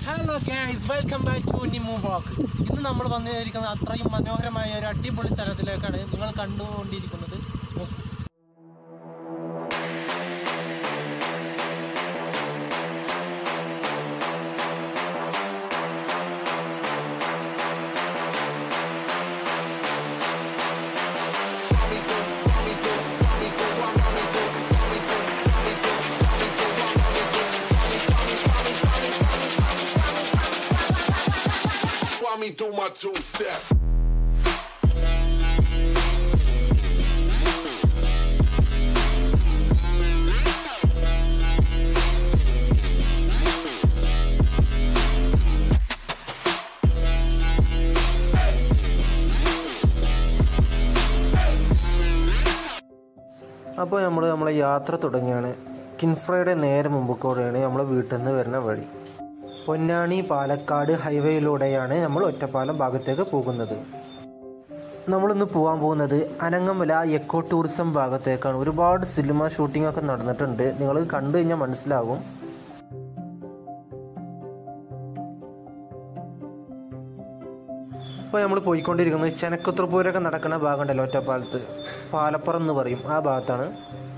Hello guys welcome back to Nimu walk ഇന്ന് നമ്മൾ വന്നിരിക്കുന്നത് അത്രയും മനോഹരമായ ഒരു അടിപൊളി സ്ഥലത്തിലേക്കാണ് നിങ്ങൾ കണ്ടുകൊണ്ടിരിക്കുന്നത് Walk me through my two step. അപ്പോൾ നമ്മൾ നമ്മളെ യാത്ര തുടങ്ങിയാണ് കിൻഫ്രയുടെ നേരെ മുമ്പ് നമ്മൾ വീട്ടിൽ നിന്ന് വരുന്ന വഴി പൊന്നാനി പാലക്കാട് ഹൈവേയിലൂടെയാണ് നമ്മൾ ഒറ്റപ്പാലം ഭാഗത്തേക്ക് പോകുന്നത് നമ്മളിന്ന് പോകാൻ പോകുന്നത് അനങ്ങമല എക്കോ ടൂറിസം ഭാഗത്തേക്കാണ് ഒരുപാട് സിനിമ ഷൂട്ടിംഗ് ഒക്കെ നടന്നിട്ടുണ്ട് നിങ്ങൾ കണ്ടു കഴിഞ്ഞാൽ മനസ്സിലാകും ഇപ്പോൾ നമ്മൾ പോയിക്കൊണ്ടിരിക്കുന്നത് ചെനക്കുത്രപ്പൂരൊക്കെ നടക്കുന്ന ഭാഗമുണ്ടല്ലോ ഒറ്റപ്പാലത്ത് പാലപ്പുറം എന്ന് പറയും ആ ഭാഗത്താണ്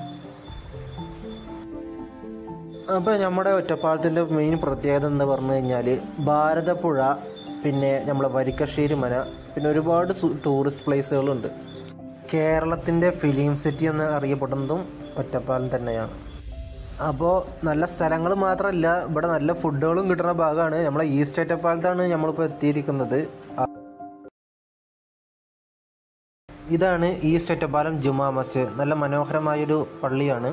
അപ്പോൾ നമ്മുടെ ഒറ്റപ്പാലത്തിൻ്റെ മെയിൻ പ്രത്യേകത എന്ന് പറഞ്ഞു കഴിഞ്ഞാൽ ഭാരതപ്പുഴ പിന്നെ നമ്മളെ വരിക്കശ്ശേരി മന പിന്നെ ഒരുപാട് സു- ടൂറിസ്റ്റ് പ്ലേസുകളുണ്ട് കേരളത്തിൻ്റെ ഫിലിം സിറ്റി എന്ന് അറിയപ്പെടുന്നതും ഒറ്റപ്പാലം തന്നെയാണ് അപ്പോൾ നല്ല സ്ഥലങ്ങൾ മാത്രമല്ല ഇവിടെ നല്ല ഫുഡുകളും കിട്ടുന്ന ഭാഗമാണ് നമ്മളെ ഈസ്റ്റ് ഒറ്റപ്പാലത്താണ് നമ്മളിപ്പോൾ എത്തിയിരിക്കുന്നത് ഇതാണ് ഈസ്റ്റ് ഒറ്റപ്പാലം ജുമാ മസ്ജിദ് നല്ല മനോഹരമായൊരു പള്ളിയാണ്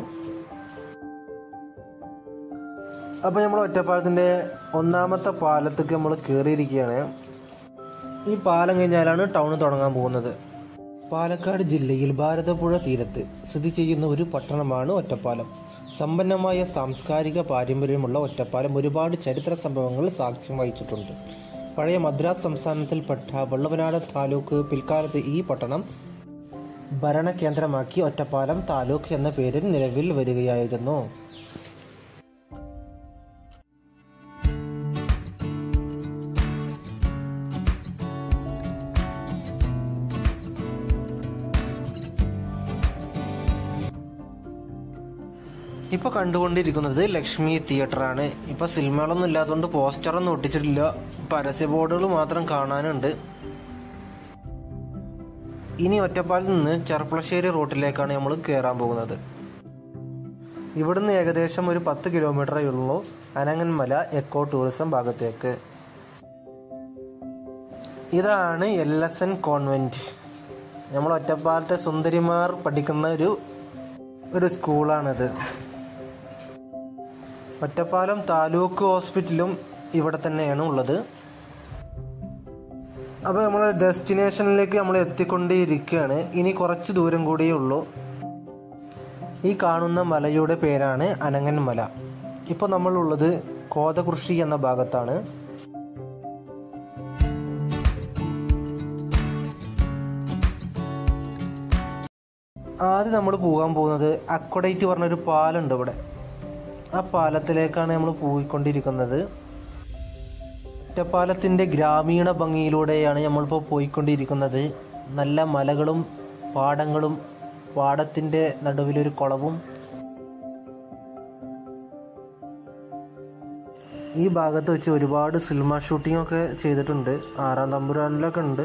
അപ്പോൾ നമ്മൾ ഒറ്റപ്പാലത്തിൻ്റെ ഒന്നാമത്തെ പാലത്തേക്ക് നമ്മൾ കയറിയിരിക്കുകയാണ് ഈ പാലം കഴിഞ്ഞാലാണ് ടൗൺ തുടങ്ങാൻ പോകുന്നത് പാലക്കാട് ജില്ലയിൽ ഭാരതപ്പുഴ തീരത്ത് സ്ഥിതി ചെയ്യുന്ന ഒരു പട്ടണമാണ് ഒറ്റപ്പാലം സമ്പന്നമായ സാംസ്കാരിക പാരമ്പര്യമുള്ള ഒറ്റപ്പാലം ഒരുപാട് ചരിത്ര സംഭവങ്ങൾ സാക്ഷ്യം വഹിച്ചിട്ടുണ്ട് പഴയ മദ്രാസ് സംസ്ഥാനത്തിൽപ്പെട്ട വെള്ളവനാട് താലൂക്ക് പിൽക്കാലത്ത് ഈ പട്ടണം ഭരണകേന്ദ്രമാക്കി ഒറ്റപ്പാലം താലൂക്ക് എന്ന പേരിൽ നിലവിൽ വരികയായിരുന്നു ഇപ്പൊ കണ്ടുകൊണ്ടിരിക്കുന്നത് ലക്ഷ്മി തിയേറ്റർ ആണ് ഇപ്പൊ സിനിമകളൊന്നും ഇല്ലാത്തതുകൊണ്ട് പോസ്റ്ററൊന്നും ഒട്ടിച്ചിട്ടില്ല പരസ്യ ബോർഡുകൾ മാത്രം കാണാനുണ്ട് ഇനി ഒറ്റപ്പാലിൽ നിന്ന് ചെർപ്പളശ്ശേരി റൂട്ടിലേക്കാണ് നമ്മൾ കയറാൻ പോകുന്നത് ഇവിടുന്ന് ഏകദേശം ഒരു പത്ത് കിലോമീറ്ററേ ഉള്ളൂ അനങ്ങന്മല എക്കോ ടൂറിസം ഭാഗത്തേക്ക് ഇതാണ് എൽ എസ് എൻ കോൺവെന്റ് നമ്മൾ ഒറ്റപ്പാലത്തെ സുന്ദരിമാർ പഠിക്കുന്ന ഒരു ഒരു സ്കൂളാണിത് ഒറ്റപ്പാലം താലൂക്ക് ഹോസ്പിറ്റലും ഇവിടെ തന്നെയാണ് ഉള്ളത് അപ്പോൾ നമ്മൾ ഡെസ്റ്റിനേഷനിലേക്ക് നമ്മൾ എത്തിക്കൊണ്ടേയിരിക്കുകയാണ് ഇനി കുറച്ച് ദൂരം കൂടിയേ ഉള്ളൂ ഈ കാണുന്ന മലയുടെ പേരാണ് അനങ്ങൻ മല ഇപ്പോൾ നമ്മളുള്ളത് കോതകൃഷി എന്ന ഭാഗത്താണ് ആദ്യം നമ്മൾ പോകാൻ പോകുന്നത് അക്വഡേറ്റ് പറഞ്ഞൊരു പാലുണ്ട് ഇവിടെ ആ പാലത്തിലേക്കാണ് നമ്മൾ പോയിക്കൊണ്ടിരിക്കുന്നത് ഒറ്റപ്പാലത്തിൻ്റെ ഗ്രാമീണ ഭംഗിയിലൂടെയാണ് നമ്മളിപ്പോൾ പോയിക്കൊണ്ടിരിക്കുന്നത് നല്ല മലകളും പാടങ്ങളും പാടത്തിൻ്റെ നടുവിലൊരു കുളവും ഈ ഭാഗത്ത് വെച്ച് ഒരുപാട് സിനിമ ഷൂട്ടിംഗ് ഒക്കെ ചെയ്തിട്ടുണ്ട് ആറാം തമ്പുരാനിലൊക്കെ ഉണ്ട്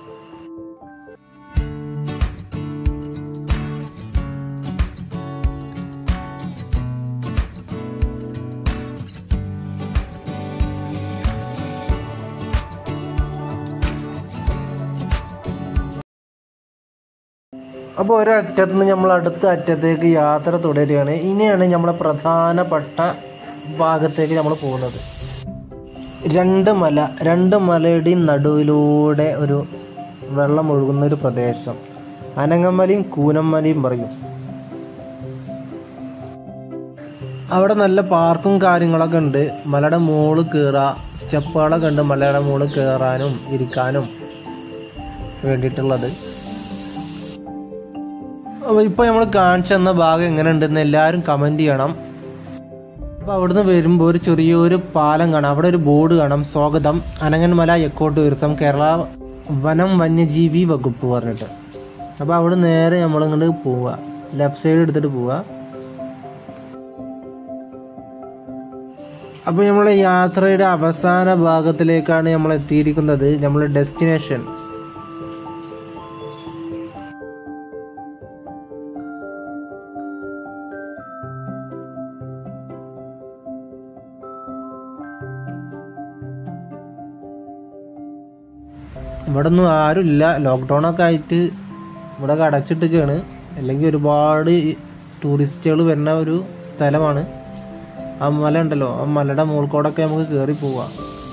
അപ്പോൾ ഒരറ്റത്ത് നിന്ന് നമ്മൾ അടുത്ത അറ്റത്തേക്ക് യാത്ര തുടരുകയാണ് ഇനിയാണ് നമ്മളെ പ്രധാനപ്പെട്ട ഭാഗത്തേക്ക് നമ്മൾ പോകുന്നത് രണ്ട് മല രണ്ട് മലയുടെയും നടുവിലൂടെ ഒരു വെള്ളം ഒഴുകുന്ന ഒരു പ്രദേശം അനങ്ങമലയും കൂനമലയും പറയും അവിടെ നല്ല പാർക്കും കാര്യങ്ങളൊക്കെ ഉണ്ട് മലയുടെ മുകളിൽ കയറാ സ്റ്റെപ്പുകളൊക്കെ ഉണ്ട് മലയുടെ മുകളിൽ കയറാനും ഇരിക്കാനും വേണ്ടിയിട്ടുള്ളത് അപ്പോൾ ഇപ്പോൾ നമ്മൾ കാണിച്ചു തന്ന ഭാഗം എങ്ങനെ ഉണ്ടെന്ന് എല്ലാവരും കമൻറ്റ് ചെയ്യണം അപ്പോൾ അവിടുന്ന് വരുമ്പോൾ ഒരു ചെറിയൊരു പാലം കാണാം അവിടെ ഒരു ബോർഡ് കാണാം സ്വാഗതം അനങ്ങന്മല എക്കോ ടൂറിസം കേരള വനം വന്യജീവി വകുപ്പ് പറഞ്ഞിട്ട് അപ്പോൾ അവിടെ നേരെ നമ്മളിങ്ങോട്ട് പോവുക ലെഫ്റ്റ് സൈഡ് എടുത്തിട്ട് പോവുക അപ്പോൾ നമ്മളെ യാത്രയുടെ അവസാന ഭാഗത്തിലേക്കാണ് നമ്മൾ എത്തിയിരിക്കുന്നത് നമ്മളെ ഡെസ്റ്റിനേഷൻ ഇവിടെ ഒന്നും ആരുമില്ല ലോക്ക്ഡൗൺ ഒക്കെ ആയിട്ട് ഇവിടെ ഒക്കെ അടച്ചിട്ടൊക്കെയാണ് അല്ലെങ്കിൽ ഒരുപാട് ടൂറിസ്റ്റുകൾ വരുന്ന ഒരു സ്ഥലമാണ് ആ മല ഉണ്ടല്ലോ ആ മലയുടെ മുകൾക്കോടൊക്കെ നമുക്ക് കയറി പോവാം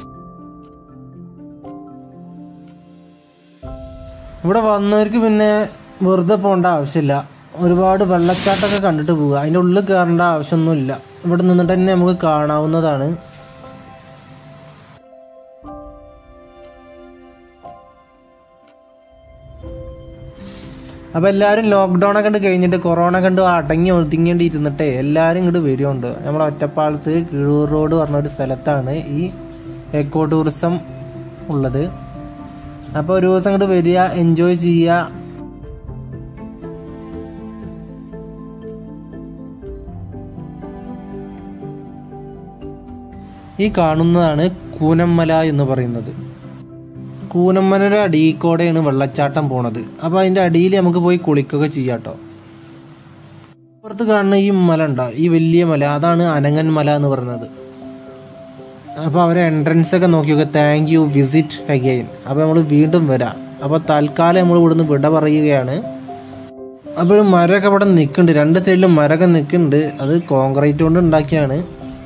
ഇവിടെ വന്നവർക്ക് പിന്നെ വെറുതെ പോകേണ്ട ആവശ്യമില്ല ഒരുപാട് വെള്ളച്ചാട്ടമൊക്കെ കണ്ടിട്ട് പോവുക അതിൻ്റെ ഉള്ളിൽ കയറേണ്ട ആവശ്യമൊന്നുമില്ല ഇവിടെ നിന്നിട്ട് തന്നെ നമുക്ക് കാണാവുന്നതാണ് അപ്പൊ എല്ലാരും ലോക്ക്ഡൌൺ ഒക്കെ കണ്ട് കഴിഞ്ഞിട്ട് കൊറോണ കണ്ട് അടങ്ങി ഒതുങ്ങേണ്ടി ഇരുന്നിട്ടേ എല്ലാരും ഇങ്ങോട്ട് വരുന്നുണ്ട് നമ്മുടെ ഒറ്റപ്പാലത്ത് കിഴൂർ റോഡ് പറഞ്ഞ ഒരു സ്ഥലത്താണ് ഈ എക്കോ ടൂറിസം ഉള്ളത് അപ്പൊ ഒരു ദിവസം ഇങ്ങോട്ട് വരിക എൻജോയ് ചെയ്യുക ഈ കാണുന്നതാണ് കൂനമ്മല എന്ന് പറയുന്നത് കൂനമ്മലയുടെ അടിയിൽക്കൂടെയാണ് വെള്ളച്ചാട്ടം പോണത് അപ്പൊ അതിന്റെ അടിയിൽ നമുക്ക് പോയി കുളിക്കൊക്കെ ചെയ്യാട്ടോ പുറത്ത് കാണുന്ന ഈ മല ഉണ്ടോ ഈ വലിയ മല അതാണ് അനങ്ങൻ മല എന്ന് പറയുന്നത് അപ്പൊ അവരെ എൻട്രൻസ് ഒക്കെ നോക്കിയൊക്കെ താങ്ക് യു വിസിറ്റ് അഗൈൻ അപ്പൊ നമ്മൾ വീണ്ടും വരാം അപ്പൊ തൽക്കാലം നമ്മൾ ഇവിടുന്ന് വിട പറയുകയാണ് അപ്പൊ ഒരു മരമൊക്കെ ഇവിടെ നിൽക്കുന്നുണ്ട് രണ്ട് സൈഡിലും മരമൊക്കെ നിൽക്കുന്നുണ്ട് അത് കോൺക്രീറ്റ് കൊണ്ട് ഉണ്ടാക്കിയാണ്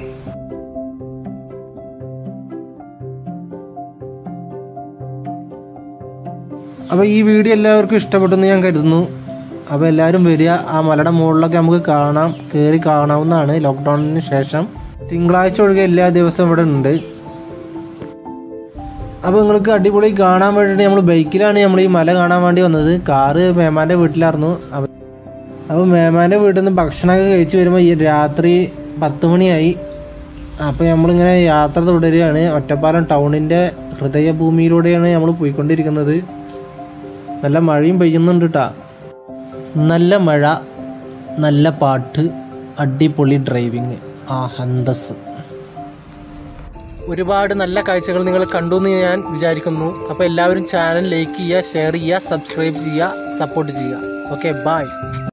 അപ്പോൾ ഈ വീഡിയോ എല്ലാവർക്കും ഇഷ്ടപ്പെട്ടെന്ന് ഞാൻ കരുതുന്നു അപ്പോൾ എല്ലാവരും വരിക ആ മലയുടെ മുകളിലൊക്കെ നമുക്ക് കാണാം കയറി കാണാവുന്നതാണ് ലോക്ക്ഡൌണിന് ശേഷം തിങ്കളാഴ്ച ഒഴികെ എല്ലാ ദിവസവും ഇവിടെ ഉണ്ട് അപ്പോൾ നിങ്ങൾക്ക് അടിപൊളി കാണാൻ വേണ്ടിയിട്ട് നമ്മൾ ബൈക്കിലാണ് നമ്മൾ ഈ മല കാണാൻ വേണ്ടി വന്നത് കാറ് മേമാന്റെ വീട്ടിലായിരുന്നു അപ്പൊ അപ്പോൾ മേമാന്റെ വീട്ടിൽ നിന്ന് ഭക്ഷണമൊക്കെ കഴിച്ചു വരുമ്പോൾ ഈ രാത്രി പത്ത് മണിയായി അപ്പോൾ നമ്മളിങ്ങനെ യാത്ര തുടരുകയാണ് ഒറ്റപ്പാലം ടൗണിന്റെ ഹൃദയഭൂമിയിലൂടെയാണ് നമ്മൾ പോയിക്കൊണ്ടിരിക്കുന്നത് നല്ല മഴയും പെയ്യുന്നുണ്ട് കേട്ടാ നല്ല മഴ നല്ല പാട്ട് അടിപൊളി ഡ്രൈവിങ് ആ ഹന്തസ് ഒരുപാട് നല്ല കാഴ്ചകൾ നിങ്ങൾ കണ്ടു എന്ന് ഞാൻ വിചാരിക്കുന്നു അപ്പോൾ എല്ലാവരും ചാനൽ ലൈക്ക് ചെയ്യുക ഷെയർ ചെയ്യുക സബ്സ്ക്രൈബ് ചെയ്യുക സപ്പോർട്ട് ചെയ്യുക ഓക്കെ ബൈ